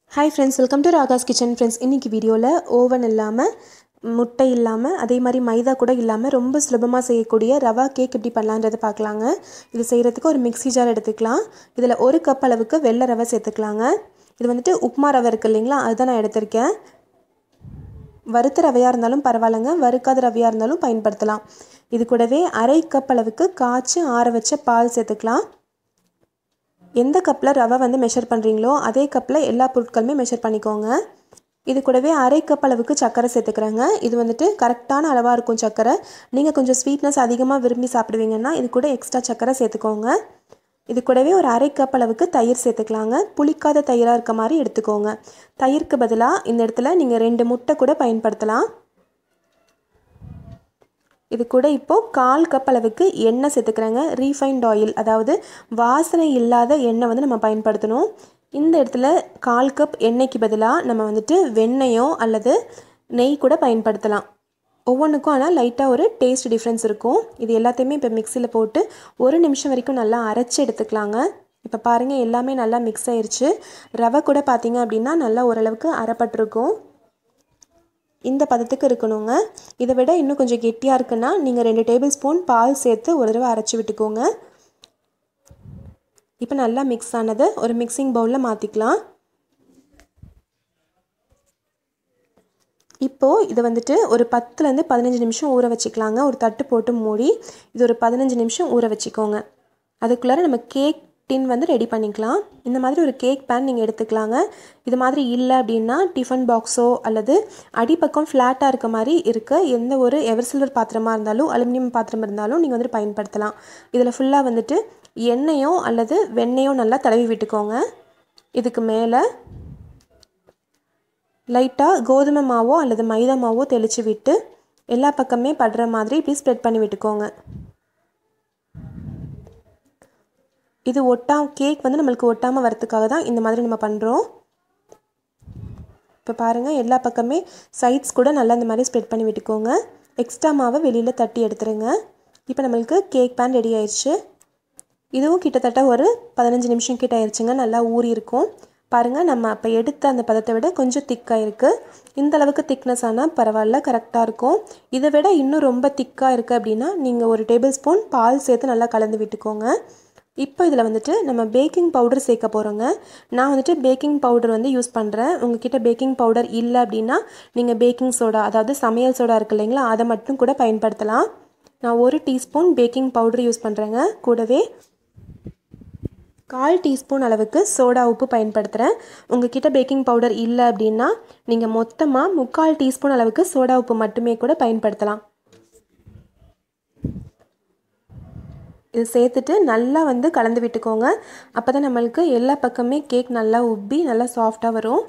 hi friends welcome to Raga's kitchen friends இன்றைக்கி வீடியோவில் oven இல்லாமல் முட்டை இல்லாமல் அதே மாதிரி மைதா கூட இல்லாமல் ரொம்ப சுலபமாக செய்யக்கூடிய ரவா கேக் எப்படி பண்ணலான்றதை பார்க்கலாங்க இது செய்கிறதுக்கு ஒரு மிக்ஸி ஜார் எடுத்துக்கலாம் இதில் ஒரு கப் அளவுக்கு வெள்ளை ரவை சேர்த்துக்கலாங்க இது வந்துட்டு உப்புமா ரவை இருக்குது இல்லைங்களா அதுதான் நான் எடுத்திருக்கேன் வறுத்த ரவையாக இருந்தாலும் பரவாயில்லைங்க வறுக்காத ரவையாக இருந்தாலும் பயன்படுத்தலாம் இது கூடவே அரை கப் அளவுக்கு காய்ச்சி ஆற வச்ச பால் சேர்த்துக்கலாம் எந்த கப்பில் ரவை வந்து மெஷர் பண்ணுறீங்களோ அதே கப்பில் எல்லா பொருட்களுமே மெஷர் பண்ணிக்கோங்க இது கூடவே அரை கப் அளவுக்கு சர்க்கரை சேர்த்துக்கிறேங்க இது வந்துட்டு கரெக்டான அளவாக இருக்கும் சர்க்கரை நீங்கள் கொஞ்சம் ஸ்வீட்னஸ் அதிகமாக விரும்பி சாப்பிடுவீங்கன்னா இது கூட எக்ஸ்ட்ரா சர்க்கரை சேர்த்துக்கோங்க இது கூடவே ஒரு அரை கப் அளவுக்கு தயிர் சேர்த்துக்கலாங்க புளிக்காத தயிராக இருக்க மாதிரி எடுத்துக்கோங்க தயிருக்கு பதிலாக இந்த இடத்துல நீங்கள் ரெண்டு முட்டை கூட பயன்படுத்தலாம் இது கூட இப்போது கால் கப் அளவுக்கு எண்ணெய் சேர்த்துக்கிறேங்க ரீஃபைண்ட் ஆயில் அதாவது வாசனை இல்லாத எண்ணெய் வந்து நம்ம பயன்படுத்தணும் இந்த இடத்துல கால் கப் எண்ணெய்க்கு பதிலாக நம்ம வந்துட்டு வெண்ணெயோ அல்லது நெய் கூட பயன்படுத்தலாம் ஒவ்வொன்றுக்கும் ஆனால் லைட்டாக ஒரு டேஸ்ட் டிஃப்ரென்ஸ் இருக்கும் இது எல்லாத்தையுமே இப்போ மிக்சியில் போட்டு ஒரு நிமிஷம் வரைக்கும் நல்லா அரைச்சி எடுத்துக்கலாங்க இப்போ பாருங்கள் எல்லாமே நல்லா மிக்ஸ் ஆயிடுச்சு ரவை கூட பார்த்தீங்க அப்படின்னா நல்லா ஓரளவுக்கு அரைப்பட்டிருக்கும் இந்த பதத்துக்கு இருக்கணுங்க இதை விட இன்னும் கொஞ்சம் கெட்டியாக இருக்குன்னா நீங்கள் ரெண்டு டேபிள் ஸ்பூன் பால் சேர்த்து ஒரு தடவை அரைச்சி விட்டுக்கோங்க இப்போ நல்லா மிக்ஸ் ஆனதை ஒரு மிக்சிங் பவுலில் மாற்றிக்கலாம் இப்போது இதை வந்துட்டு ஒரு பத்துலேருந்து பதினஞ்சு நிமிஷம் ஊற வச்சுக்கலாங்க ஒரு தட்டு போட்டு மூடி இது ஒரு பதினஞ்சு நிமிஷம் ஊற வச்சுக்கோங்க அதுக்குள்ளார நம்ம கேக் டின் வந்து ரெடி பண்ணிக்கலாம் இந்த மாதிரி ஒரு கேக் பேன் நீங்கள் எடுத்துக்கலாங்க இது மாதிரி இல்லை அப்படின்னா டிஃபன் பாக்ஸோ அல்லது அடிப்பக்கம் ஃப்ளாட்டாக இருக்க மாதிரி இருக்க எந்த ஒரு எவர் சில்வர் பாத்திரமாக இருந்தாலும் அலுமினியம் பாத்திரம் இருந்தாலும் நீங்கள் வந்துட்டு பயன்படுத்தலாம் இதில் ஃபுல்லாக வந்துட்டு எண்ணெயோ அல்லது வெண்ணெயோ நல்லா தடவி விட்டுக்கோங்க இதுக்கு மேலே லைட்டாக கோதுமை மாவோ அல்லது மைதா மாவோ தெளித்து விட்டு எல்லா பக்கமே படுற மாதிரி இப்படி ஸ்ப்ரெட் பண்ணி விட்டுக்கோங்க இது ஒட்டா கேக் வந்து நம்மளுக்கு ஒட்டாமல் வரத்துக்காக தான் இந்த மாதிரி நம்ம பண்ணுறோம் இப்போ பாருங்கள் எல்லா பக்கமே சைட்ஸ் கூட நல்லா இந்த மாதிரி ஸ்ப்ரெட் பண்ணி விட்டுக்கோங்க எக்ஸ்ட்ரா மாவை வெளியில் தட்டி எடுத்துருங்க இப்போ நம்மளுக்கு கேக் பேன் ரெடி ஆயிடுச்சு இதுவும் கிட்டத்தட்ட ஒரு பதினஞ்சு நிமிஷம் கிட்ட ஆயிடுச்சுங்க நல்லா ஊறி இருக்கும் பாருங்கள் நம்ம அப்போ எடுத்த அந்த பதத்தை விட கொஞ்சம் திக்காக இருக்குது இந்த அளவுக்கு திக்னஸ் ஆனால் பரவாயில்ல கரெக்டாக இருக்கும் இதை விட இன்னும் ரொம்ப திக்காக இருக்குது அப்படின்னா நீங்கள் ஒரு டேபிள் ஸ்பூன் பால் சேர்த்து நல்லா கலந்து விட்டுக்கோங்க இப்போ இதில் வந்துட்டு நம்ம பேக்கிங் பவுடர் சேர்க்க போகிறோங்க நான் வந்துட்டு பேக்கிங் பவுடர் வந்து யூஸ் பண்ணுறேன் உங்ககிட்ட பேக்கிங் பவுடர் இல்லை அப்படின்னா நீங்கள் பேக்கிங் சோடா அதாவது சமையல் சோடா இருக்குது இல்லைங்களா அதை மட்டும் கூட பயன்படுத்தலாம் நான் ஒரு டீஸ்பூன் பேக்கிங் பவுடர் யூஸ் பண்ணுறேங்க கூடவே கால் டீஸ்பூன் அளவுக்கு சோடா உப்பு பயன்படுத்துகிறேன் உங்ககிட்ட பேக்கிங் பவுடர் இல்லை அப்படின்னா நீங்கள் மொத்தமாக முக்கால் டீஸ்பூன் அளவுக்கு சோடா உப்பு மட்டுமே கூட பயன்படுத்தலாம் இது சேர்த்துட்டு நல்லா வந்து கலந்து விட்டுக்கோங்க அப்போ தான் நம்மளுக்கு எல்லா பக்கமே கேக் நல்லா உப்பி நல்லா சாஃப்டாக வரும்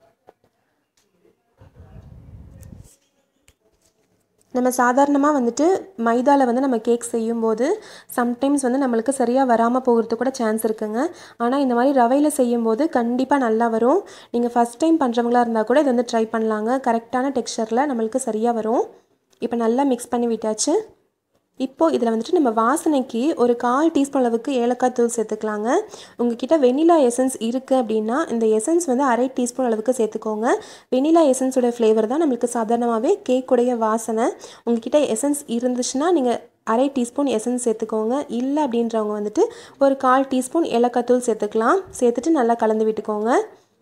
நம்ம சாதாரணமாக வந்துட்டு மைதாவில் வந்து நம்ம கேக் செய்யும்போது சம்டைம்ஸ் வந்து நம்மளுக்கு சரியாக வராமல் போகிறது கூட சான்ஸ் இருக்குங்க ஆனால் இந்த மாதிரி ரவையில் செய்யும்போது கண்டிப்பாக நல்லா வரும் நீங்கள் ஃபஸ்ட் டைம் பண்ணுறவங்களா இருந்தால் கூட இது வந்து ட்ரை பண்ணலாங்க கரெக்டான டெக்ஸ்சரில் நம்மளுக்கு சரியாக வரும் இப்போ நல்லா மிக்ஸ் பண்ணி விட்டாச்சு இப்போது இதில் வந்துட்டு நம்ம வாசனைக்கு ஒரு கால் டீஸ்பூன் அளவுக்கு ஏலக்காய் தூள் சேர்த்துக்கலாங்க உங்ககிட்ட வெனிலா எசன்ஸ் இருக்குது அப்படின்னா இந்த எசன்ஸ் வந்து அரை டீஸ்பூன் அளவுக்கு சேர்த்துக்கோங்க வெனிலா எசன்ஸோட ஃப்ளேவர் தான் நம்மளுக்கு சாதாரணமாகவே கேக்குடைய வாசனை உங்ககிட்ட எசன்ஸ் இருந்துச்சுன்னா நீங்கள் அரை டீஸ்பூன் எசன்ஸ் சேர்த்துக்கோங்க இல்லை அப்படின்றவங்க வந்துட்டு ஒரு கால் டீஸ்பூன் ஏலக்காய் தூள் சேர்த்துக்கலாம் சேர்த்துட்டு நல்லா கலந்து விட்டுக்கோங்க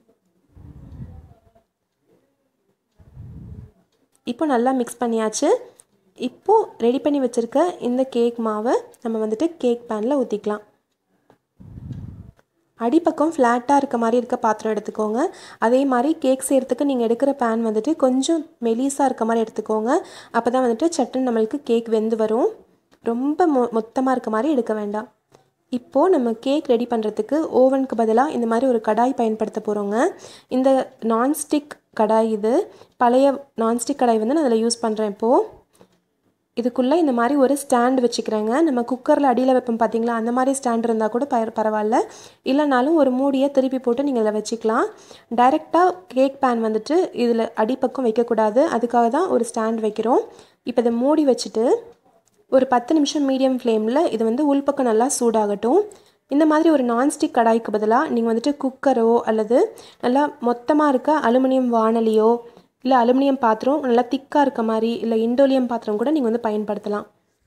இப்போ நல்லா மிக்ஸ் பண்ணியாச்சு இப்போது ரெடி பண்ணி வச்சுருக்க இந்த கேக் மாவை நம்ம வந்துட்டு கேக் பேனில் ஊற்றிக்கலாம் அடிப்பக்கம் ஃப்ளாட்டாக இருக்க மாதிரி இருக்க பாத்திரம் எடுத்துக்கோங்க அதே மாதிரி கேக் செய்கிறதுக்கு நீங்கள் எடுக்கிற பேன் வந்துட்டு கொஞ்சம் மெலிசாக இருக்க மாதிரி எடுத்துக்கோங்க அப்போ தான் வந்துட்டு சட்டுன்னு நம்மளுக்கு கேக் வெந்து வரும் ரொம்ப மொ மொத்தமாக இருக்க மாதிரி எடுக்க வேண்டாம் இப்போது நம்ம கேக் ரெடி பண்ணுறதுக்கு ஓவனுக்கு பதிலாக இந்த மாதிரி ஒரு கடாய் பயன்படுத்த போகிறோங்க இந்த நான்ஸ்டிக் கடாய் இது பழைய நான்ஸ்டிக் கடாய் வந்து நான் அதில் யூஸ் பண்ணுறேன் இப்போது இதுக்குள்ளே இந்த மாதிரி ஒரு ஸ்டாண்ட் வச்சுக்கிறேங்க நம்ம குக்கரில் அடியில் வைப்போம் பார்த்தீங்களா அந்த மாதிரி ஸ்டாண்ட் இருந்தால் கூட பர பரவாயில்ல இல்லைனாலும் ஒரு மூடியை திருப்பி போட்டு நீங்கள் இதில் வச்சுக்கலாம் டைரெக்டாக கேக் பேன் வந்துட்டு இதில் அடிப்பக்கம் வைக்கக்கூடாது அதுக்காக தான் ஒரு ஸ்டாண்ட் வைக்கிறோம் இப்போ இதை மூடி வச்சுட்டு ஒரு பத்து நிமிஷம் மீடியம் ஃப்ளேமில் இது வந்து உள்பக்கம் நல்லா சூடாகட்டும் இந்த மாதிரி ஒரு நான்ஸ்டிக் கடாய்க்கு பதிலாக நீங்கள் வந்துட்டு குக்கரோ அல்லது நல்லா மொத்தமாக இருக்க அலுமினியம் வானலியோ இல்லை அலுமினியம் பாத்திரம் நல்லா திக்காக இருக்க மாதிரி இல்லை இண்டோலியம் பாத்திரம் கூட நீங்கள் வந்து பயன்படுத்தலாம்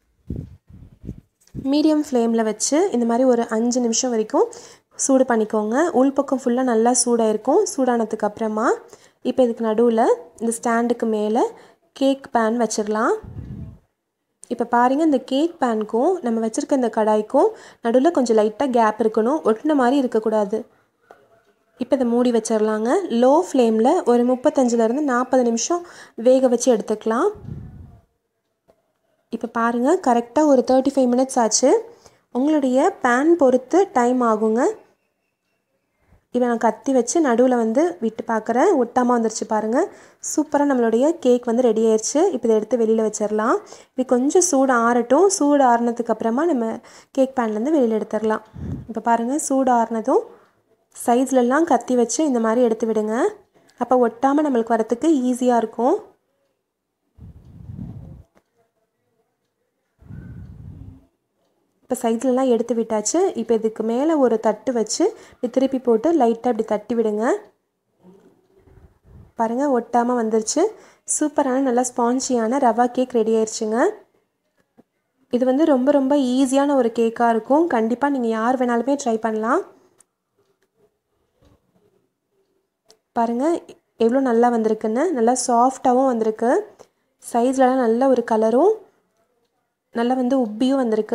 மீடியம் ஃப்ளேமில் வச்சு இந்த மாதிரி ஒரு அஞ்சு நிமிஷம் வரைக்கும் சூடு பண்ணிக்கோங்க உள்பக்கம் ஃபுல்லாக நல்லா சூடாக இருக்கும் சூடானதுக்கு அப்புறமா இப்போ இதுக்கு நடுவில் இந்த ஸ்டாண்டுக்கு மேலே கேக் பேன் வச்சிடலாம் இப்போ பாருங்கள் இந்த கேக் பேனுக்கும் நம்ம வச்சுருக்க இந்த கடாய்க்கும் நடுவில் கொஞ்சம் லைட்டாக கேப் இருக்கணும் ஒட்டின மாதிரி இருக்கக்கூடாது இப்போ இதை மூடி வச்சிடலாங்க லோ ஃப்ளேமில் ஒரு முப்பத்தஞ்சிலேருந்து நாற்பது நிமிஷம் வேக வச்சு எடுத்துக்கலாம் இப்போ பாருங்கள் கரெக்டாக ஒரு தேர்ட்டி ஃபைவ் மினிட்ஸ் ஆச்சு உங்களுடைய பேன் பொறுத்து டைம் ஆகுங்க இப்போ நான் கத்தி வச்சு நடுவில் வந்து விட்டு பார்க்குறேன் ஒட்டாமல் வந்துருச்சு பாருங்கள் சூப்பராக நம்மளுடைய கேக் வந்து ரெடி ஆயிடுச்சு இப்போ இதை எடுத்து வெளியில் வச்சிடலாம் இது கொஞ்சம் சூடு ஆறட்டும் சூடு ஆறுனதுக்கு அப்புறமா நம்ம கேக் பேன்லேருந்து வெளியில் எடுத்துடலாம் இப்போ பாருங்கள் சூடு ஆறுனதும் சைஸ்லலாம் கத்தி வச்சு இந்த மாதிரி எடுத்து விடுங்க அப்போ ஒட்டாமல் நம்மளுக்கு வரத்துக்கு ஈஸியாக இருக்கும் இப்போ சைஸ்லலாம் எடுத்து விட்டாச்சு இப்போ இதுக்கு மேலே ஒரு தட்டு வச்சு இப்படி திருப்பி போட்டு லைட்டாக இப்படி தட்டி விடுங்க பாருங்கள் ஒட்டாமல் வந்துருச்சு சூப்பரான நல்லா ஸ்பான்ச்சியான ரவா கேக் ரெடி ஆயிடுச்சுங்க இது வந்து ரொம்ப ரொம்ப ஈஸியான ஒரு கேக்காக இருக்கும் கண்டிப்பாக நீங்கள் யார் வேணாலுமே ட்ரை பண்ணலாம் பாருங்கள் எவ்வளோ நல்லா வந்திருக்குன்னு நல்லா சாஃப்டாகவும் வந்திருக்கு சைஸ்லலாம் நல்ல ஒரு கலரும் நல்லா வந்து உப்பியும் வந்திருக்கு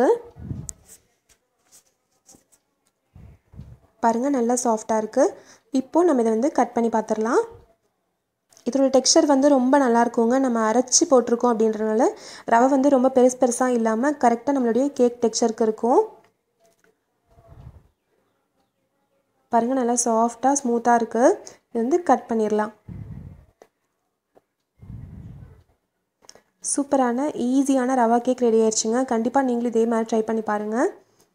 பாருங்கள் நல்லா சாஃப்டாக இருக்குது இப்போது நம்ம இதை வந்து கட் பண்ணி பார்த்துடலாம் இதோட டெக்ஸ்சர் வந்து ரொம்ப நல்லா இருக்குங்க நம்ம அரைச்சி போட்டிருக்கோம் அப்படின்றனால ரவை வந்து ரொம்ப பெருசு பெருசாக இல்லாமல் கரெக்டாக நம்மளுடைய கேக் டெக்ஸ்சருக்கு இருக்கும் பாருங்கள் நல்லா சாஃப்டாக ஸ்மூத்தாக இருக்குது இது வந்து கட் பண்ணிடலாம் சூப்பரான ஈஸியான ரவா கேக் ரெடி ஆயிடுச்சுங்க கண்டிப்பாக நீங்களும் இதே மாதிரி ட்ரை பண்ணி பாருங்கள்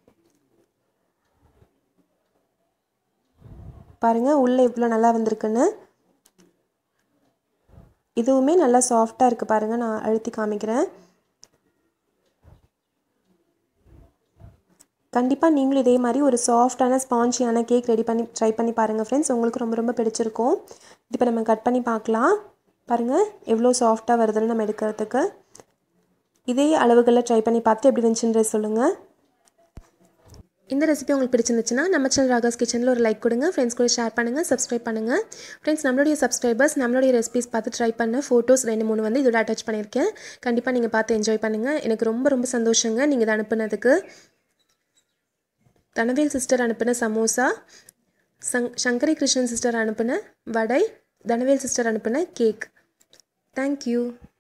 பாருங்கள் உள்ளே இவ்வளோ நல்லா வந்திருக்குன்னு இதுவுமே நல்லா சாஃப்டாக இருக்குது பாருங்கள் நான் அழுத்தி காமிக்கிறேன் கண்டிப்பாக நீங்களும் இதே மாதிரி ஒரு சாஃப்டான ஸ்பான்ச்சியான கேக் ரெடி பண்ணி ட்ரை பண்ணி பாருங்கள் ஃப்ரெண்ட்ஸ் உங்களுக்கு ரொம்ப ரொம்ப பிடிச்சிருக்கும் இப்போ நம்ம கட் பண்ணி பார்க்கலாம் பாருங்கள் எவ்வளோ சாஃப்டாக வருதுன்னு நம்ம எடுக்கிறதுக்கு இதே அளவுகளில் ட்ரை பண்ணி பார்த்து எப்படி வந்துச்சுன்றது சொல்லுங்கள் இந்த ரெசிபி உங்களுக்கு பிடிச்சிருந்துச்சுன்னா நம்ம சேனல் ராகாஸ் கிச்சனில் ஒரு லைக் கொடுங்க ஃப்ரெண்ட்ஸ் கூட ஷேர் பண்ணுங்கள் சப்ஸ்கிரைப் பண்ணுங்கள் ஃப்ரெண்ட்ஸ் நம்மளுடைய சப்ஸ்கிரைபர்ஸ் நம்மளுடைய ரெசிபிஸ் பார்த்து ட்ரை பண்ண ஃபோட்டோஸ் ரெண்டு மூணு வந்து இதோட அட்டாச் பண்ணியிருக்கேன் கண்டிப்பாக நீங்கள் பார்த்து என்ஜாய் பண்ணுங்கள் எனக்கு ரொம்ப ரொம்ப சந்தோஷங்க நீங்கள் இதை அனுப்புனதுக்கு தனவேல் சிஸ்டர் அனுப்பின சமோசா சங் சங்கரி கிருஷ்ணன் சிஸ்டர் அனுப்பின வடை தனவேல் சிஸ்டர் அனுப்பின கேக் தேங்க்யூ